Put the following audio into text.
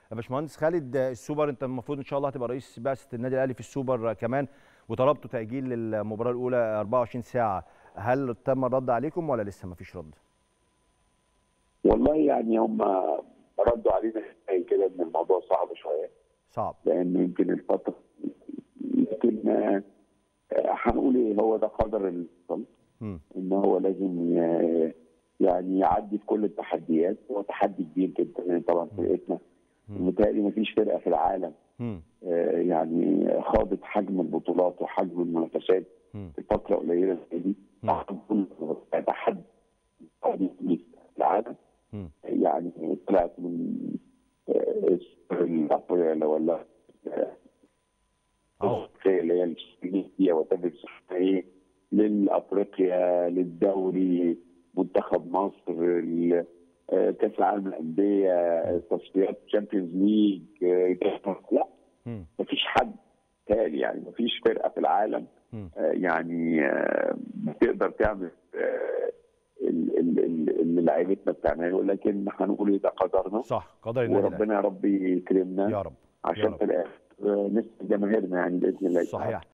يا باشمهندس خالد السوبر انت المفروض ان شاء الله هتبقى رئيس بعثه النادي الاهلي في السوبر كمان وطلبتوا تاجيل للمباراه الاولى 24 ساعه هل تم الرد عليكم ولا لسه ما فيش رد؟ والله يعني هم ردوا علينا زي كده ان الموضوع صعب شويه صعب لان يمكن الفتره لكن آه، هنقول ايه هو ده قدر الوطن مم. ان هو لازم ي- يعني يعدي في كل التحديات هو تحدي كبير جدا يعني طبعا فرقتنا مم. متهيألي ما فيش فرقه في العالم مم. آه، يعني خاضت حجم البطولات وحجم المنافسات مم. في فتره قليله زي دي مم. كل تحدي في العالم مم. يعني طلعت من آه، الأبريل ولا آه، أهو. اللي هي السعودية وتبدأ ايه للافريقيا للدوري منتخب مصر ال- آه، كاس العالم للانديه تصفيات تشامبيونز ليج لا مم. مفيش حد تالي يعني مفيش فرقه في العالم مم. آه، يعني آه، بتقدر تعمل آه، ال- ال- ال- اللي لعيبتنا بتعمله لكن هنقول إيه ده قدرنا صح قدر النادي الاهلي وربنا يا رب يكرمنا يا رب عشان رب. في الاخر آه، نسعد جماهيرنا يعني باذن الله تعالى. صحيح